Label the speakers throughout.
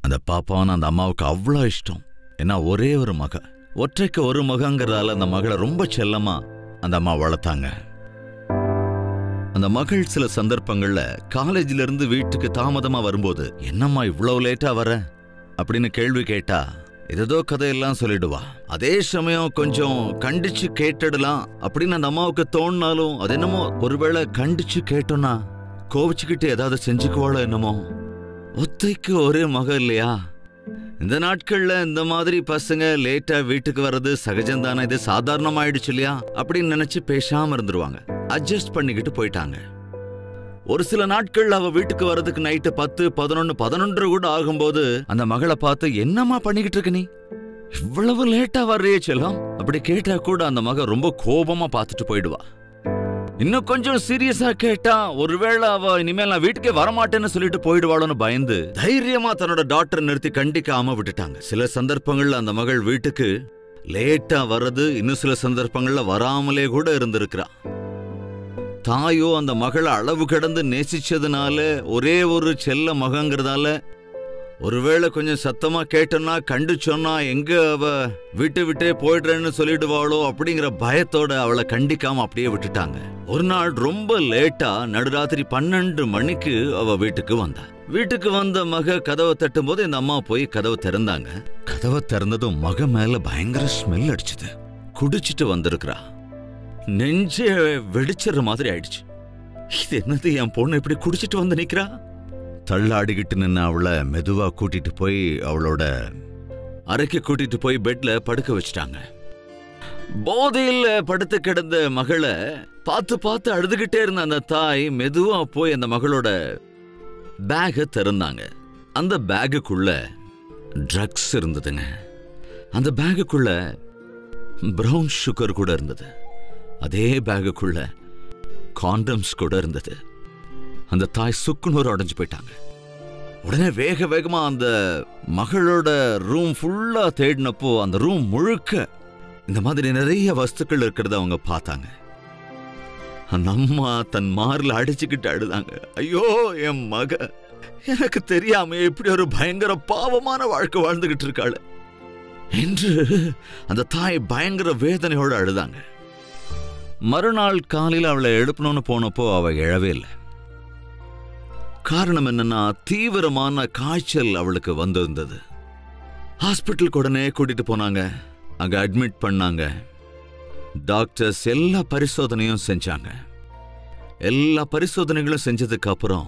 Speaker 1: அந்த பாப்பாவன அந்த அம்மாவுக்கு அவ்வளோ இஷ்டம் ஏன்னா ஒரே ஒரு மக ஒற்றைக்கு ஒரு மகங்கிறதால அந்த மகளை ரொம்ப செல்லமா அந்த அம்மா வளர்த்தாங்க அந்த மகள் சில சந்தர்ப்பங்கள்ல காலேஜ்ல இருந்து வீட்டுக்கு தாமதமா வரும்போது என்னம்மா இவ்வளவு லேட்டா வர அப்படின்னு கேள்வி கேட்டா ஏதோ கதையெல்லாம் சொல்லிடுவா அதே சமயம் கொஞ்சம் கண்டிச்சு கேட்டுடலாம் அப்படின்னு அந்த அம்மாவுக்கு தோணினாலும் அது என்னமோ ஒருவேளை கண்டிச்சு கேட்டோம்னா கோவிச்சுக்கிட்டு ஏதாவது செஞ்சுக்குவாளோ என்னமோ ஒத்தைக்கு ஒரே மக இல்லையா இந்த நாட்கள்ல இந்த மாதிரி பசங்க லேட்டா வீட்டுக்கு வர்றது சகஜம்தானே இது சாதாரணமாயிடுச்சு இல்லையா அப்படின்னு நினைச்சு பேசாம இருந்துருவாங்க அட்ஜஸ்ட் பண்ணிக்கிட்டு போயிட்டாங்க ஒரு சில நாட்கள் அவ வீட்டுக்கு வர்றதுக்கு நைட்டு பத்து பதினொன்னு பதினொன்று கூட ஆகும்போது அந்த மகளை பார்த்து என்னம்மா பண்ணிக்கிட்டு இருக்க நீ இவ்வளவு லேட்டா வர்றியே செல்லம் அப்படி கேட்டா கூட அந்த மக ரொம்ப கோபமா பார்த்துட்டு போயிடுவா இன்னும் கொஞ்சம் சீரியஸா கேட்டா ஒருவேளை அவ இனிமேல் நான் வீட்டுக்கே வரமாட்டேன்னு சொல்லிட்டு போயிடுவாளோன்னு பயந்து தைரியமா தன்னோட டாக்டர் நிறுத்தி கண்டிக்காம விட்டுட்டாங்க சில சந்தர்ப்பங்கள்ல அந்த மகள் வீட்டுக்கு லேட்டா வர்றது இன்னும் சில சந்தர்ப்பங்கள்ல வராமலே கூட இருந்திருக்கிறா தாயோ அந்த மகளை அளவு கடந்து நேசிச்சதுனால ஒரே ஒரு செல்ல மகங்கிறதால ஒருவேளை கொஞ்சம் சத்தமா கேட்டோன்னா கண்டு சொன்னா எங்க அவ வீட்டை விட்டே போயிடுறேன்னு சொல்லிடுவாளோ அப்படிங்கிற பயத்தோட அவளை கண்டிக்காம அப்படியே விட்டுட்டாங்க ஒரு நாள் ரொம்ப லேட்டா நடுராத்திரி பன்னெண்டு மணிக்கு அவ வீட்டுக்கு வந்தா வீட்டுக்கு வந்த மக கதவை தட்டும் போது இந்த அம்மா போய் கதவை திறந்தாங்க கதவை திறந்ததும் மக மேல பயங்கர ஸ்மெல் அடிச்சுது குடிச்சிட்டு வந்திருக்கிறா நெஞ்சே வெடிச்சிடுற மாதிரி ஆயிடுச்சு இது என்னது என் பொண்ணு இப்படி குடிச்சிட்டு வந்து நிக்கிறா தள்ளாடிக்கிட்டு நின்று அவளை மெதுவா கூட்டிட்டு போய் அவளோட அறைக்கு கூட்டிட்டு போய் பெட்ல படுக்க வச்சுட்டாங்க போதையில் படுத்து கிடந்த மகளை பார்த்து பார்த்து அழுதுகிட்டே இருந்த அந்த தாய் மெதுவா போய் அந்த மகளோட பேக்கை திறந்தாங்க அந்த பேக்குக்குள்ள ட்ரக்ஸ் இருந்ததுங்க அந்த பேக்குக்குள்ள பிரவுன் சுகர் கூட இருந்தது அதே பேக்குக்குள்ள காண்டம்ஸ் கூட இருந்தது அந்த தாய் சுக்குநூறு உடஞ்சு போயிட்டாங்க உடனே வேக வேகமா அந்த மகளோட ரூம் ஃபுல்லா தேடினப்போ அந்த ரூம் முழுக்க இந்த மாதிரி நிறைய வஸ்துக்கள் இருக்கிறத அவங்க பார்த்தாங்க அந்த அம்மா தன் மார்ல அடிச்சுக்கிட்டு அழுதாங்க ஐயோ என் மக எனக்கு தெரியாம இப்படி ஒரு பயங்கர பாவமான வாழ்க்கை வாழ்ந்துகிட்டு இருக்காள் என்று அந்த தாய் பயங்கர வேதனையோட அழுதாங்க மறுநாள் காலையில் அவளை எழுப்பணும்னு போனப்போ அவ எழவே இல்லை காரணம் என்னன்னா தீவிரமான காய்ச்சல் அவளுக்கு வந்திருந்தது ஹாஸ்பிட்டலுக்கு உடனே கூட்டிட்டு போனாங்க அங்க அட்மிட் பண்ணாங்க டாக்டர்ஸ் எல்லா பரிசோதனையும் செஞ்சாங்க எல்லா பரிசோதனைகளும் செஞ்சதுக்கு அப்புறம்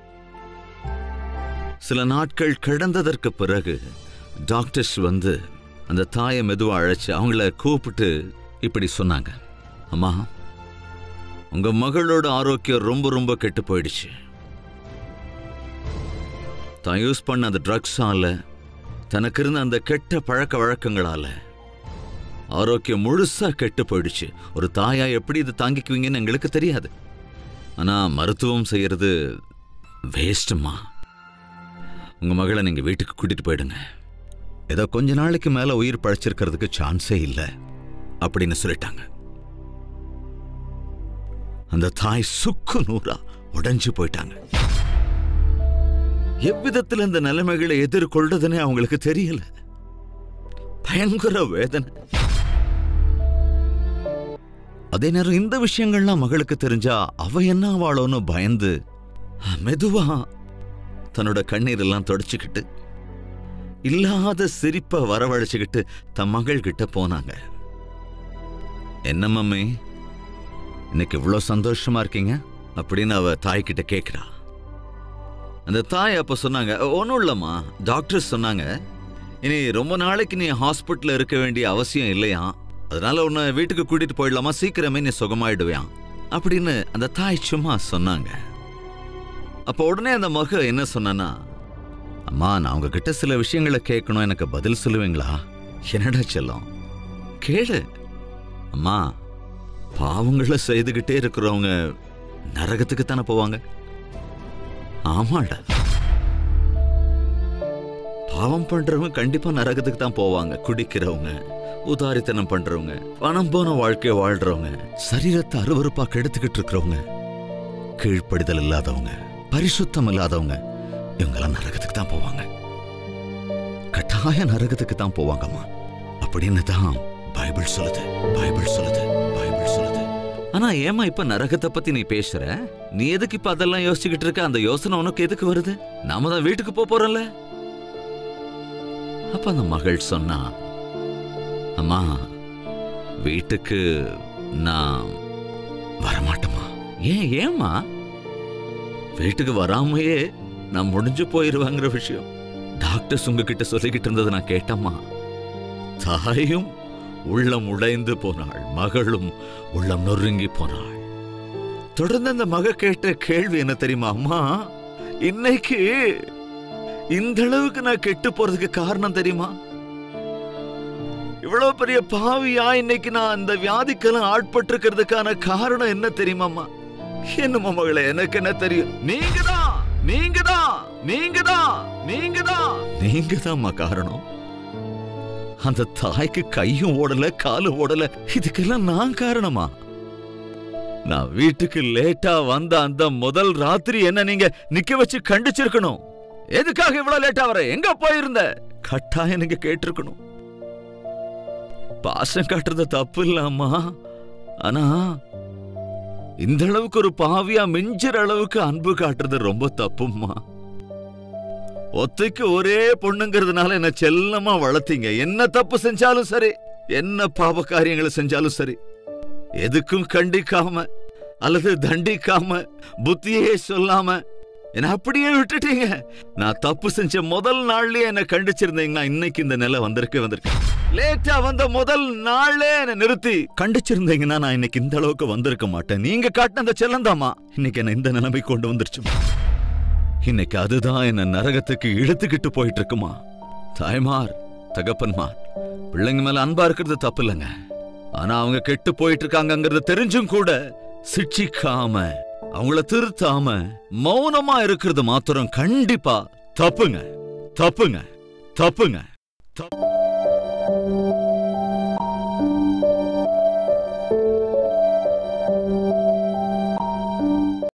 Speaker 1: சில நாட்கள் கடந்ததற்கு பிறகு டாக்டர்ஸ் வந்து அந்த தாயை மெதுவா அழைச்சு அவங்கள கூப்பிட்டு இப்படி சொன்னாங்க அம்மா உங்க மகளோட ஆரோக்கியம் ரொம்ப ரொம்ப கெட்டு போயிடுச்சு தான் யூஸ் பண்ண அந்த ட்ரக்ஸால தனக்கு இருந்த அந்த கெட்ட பழக்க வழக்கங்களால ஆரோக்கியம் முழுசா கெட்டு போயிடுச்சு ஒரு தாயா எப்படி இது தாங்கிக்குவீங்கன்னு எங்களுக்கு தெரியாது ஆனா மருத்துவம் செய்யறது வேஸ்ட்டுமா உங்க மகளை நீங்க வீட்டுக்கு கூட்டிட்டு போயிடுங்க ஏதோ கொஞ்ச நாளைக்கு மேல உயிர் பழைச்சிருக்கிறதுக்கு சான்ஸே இல்லை அப்படின்னு சொல்லிட்டாங்க அந்த தாய் சுக்கு நூறா உடைஞ்சு போயிட்டாங்க எவ்விதத்தில் இந்த நிலைமைகளை எதிர்கொள்றதுன்னே அவங்களுக்கு தெரியல பயங்கர வேதனை அதே நேரம் இந்த விஷயங்கள்லாம் மகளுக்கு தெரிஞ்சா அவ என்ன ஆவாளோன்னு பயந்து மெதுவா தன்னோட கண்ணீர் எல்லாம் தொடச்சுக்கிட்டு இல்லாத சிரிப்பை வரவழைச்சுக்கிட்டு தன் மகள் கிட்ட போனாங்க என்ன மம்மி இன்னைக்கு இவ்வளோ சந்தோஷமா இருக்கீங்க அப்படின்னு அவ தாய்கிட்ட கேட்குறா அந்த தாய் அப்ப சொன்னாங்க ஒன்றும் இல்லைம்மா டாக்டர் சொன்னாங்க இனி ரொம்ப நாளைக்கு நீ ஹாஸ்பிட்டலில் இருக்க வேண்டிய அவசியம் இல்லையா அதனால உன்னை வீட்டுக்கு கூட்டிட்டு போயிடலாமா சீக்கிரமே நீ சுகமாயிடுவியாம் அப்படின்னு அந்த தாய் சும்மா சொன்னாங்க அப்போ உடனே அந்த மக என்ன சொன்னானா அம்மா நான் உங்ககிட்ட சில விஷயங்களை கேட்கணும் எனக்கு பதில் சொல்லுவீங்களா என்னடா செல்லம் கேளு அம்மா பாவங்களை செய்துகிட்டே இருக்கிறவங்க நரகத்துக்கு தானே போவாங்க ஆமாடா பாவம் பண்றவங்க கண்டிப்பா நரகத்துக்கு தான் போவாங்க குடிக்கிறவங்க உதாரித்தனம் பண்றவங்க பணம் போன வாழ்க்கைய வாழ்றவங்க சரீரத்தை அருவருப்பா கெடுத்துக்கிட்டு இருக்கிறவங்க கீழ்ப்படிதல் இல்லாதவங்க பரிசுத்தம் இல்லாதவங்க இவங்கெல்லாம் நரகத்துக்கு தான் போவாங்க கட்டாய நரகத்துக்கு தான் போவாங்கம்மா அப்படின்னு தான் பைபிள் சொல்லுது பைபிள் சொல்லுது பைபிள் சொல்லுது ஆனா ஏமா இப்ப நரகத்தை பத்தி நீ பேசுற நீ எதுக்கு இப்ப அதெல்லாம் யோசிச்சுக்கிட்டு இருக்க அந்த யோசனை உனக்கு எதுக்கு வருது நாம தான் வீட்டுக்கு போப் போறோம்ல அப்ப அந்த மகள் சொன்னா அம்மா வீட்டுக்கு நான் வரமாட்டேமா ஏன் ஏம்மா வீட்டுக்கு வராமையே நான் முடிஞ்சு போயிருவாங்கிற விஷயம் டாக்டர்ஸ் உங்ககிட்ட சொல்லிக்கிட்டு இருந்ததை நான் கேட்டம்மா தாயும் உள்ளம் உடைந்து போனாள் மகளும் உள்ளம் நொறுங்கி போனாள் தொடர்ந்து அந்த மக கேட்ட கேள்வி என்ன தெரியுமா அம்மா இன்னைக்கு இந்த அளவுக்கு நான் கெட்டு போறதுக்கு காரணம் தெரியுமா இவ்வளவு பெரிய பாவியா இன்னைக்கு நான் அந்த வியாதிக்கெல்லாம் ஆட்பட்டிருக்கிறதுக்கான காரணம் என்ன தெரியுமாம்மா என்னம்மா மகளே எனக்கு என்ன தெரியும் நீங்க தான் நீங்க தான் நீங்க தான் நீங்க தான் நீங்க தான்மா காரணம் அந்த தாய்க்கு கையும் ஓடல காலும் ஓடல இதுக்கெல்லாம் நான் காரணமா நான் வீட்டுக்கு லேட்டா வந்த அந்த முதல் ராத்திரி என்ன நீங்க நிக்க வச்சு கண்டிச்சிருக்கணும் எதுக்காக இவ்வளவு லேட்டா வர எங்க போயிருந்த கட்டாயம் நீங்க கேட்டிருக்கணும் பாசம் காட்டுறது தப்பு இல்லாமா ஆனா இந்த அளவுக்கு ஒரு பாவியா மிஞ்சுற அளவுக்கு அன்பு காட்டுறது ரொம்ப தப்பும்மா ஒத்தைக்கு ஒரே பொண்ணுங்கிறதுனால என்ன செல்லமா வளர்த்தீங்க என்ன தப்பு செஞ்சாலும் சரி என்ன பாவ காரியங்களை செஞ்சாலும் சரி எதுக்கும் கண்டிக்காம அல்லது தண்டிக்காம புத்தியே சொல்லாம என்ன அப்படியே விட்டுட்டீங்க நான் தப்பு செஞ்ச முதல் நாள்லயே என்ன கண்டிச்சிருந்தீங்கன்னா இன்னைக்கு இந்த நிலை வந்திருக்கே வந்திருக்கேன் லேட்டா வந்த முதல் நாளே என்ன நிறுத்தி கண்டிச்சிருந்தீங்கன்னா நான் இன்னைக்கு இந்த அளவுக்கு வந்திருக்க மாட்டேன் நீங்க காட்டின அந்த செல்லந்தாமா இன்னைக்கு என்ன இந்த நிலைமை கொண்டு வந்துருச்சு இன்னைக்கு அதுதான் என்ன நரகத்துக்கு இழுத்துக்கிட்டு போயிட்டு இருக்குமா தாய்மார் தகப்பன்மார் பிள்ளைங்க மேல அன்பா இருக்கிறது தப்பு இல்லைங்க ஆனா அவங்க கெட்டு போயிட்டு இருக்காங்கங்கிறது தெரிஞ்சும் கூட சிட்சிக்காம அவங்கள திருத்தாம மௌனமா இருக்கிறது மாத்திரம் கண்டிப்பா தப்புங்க தப்புங்க தப்புங்க தப்பு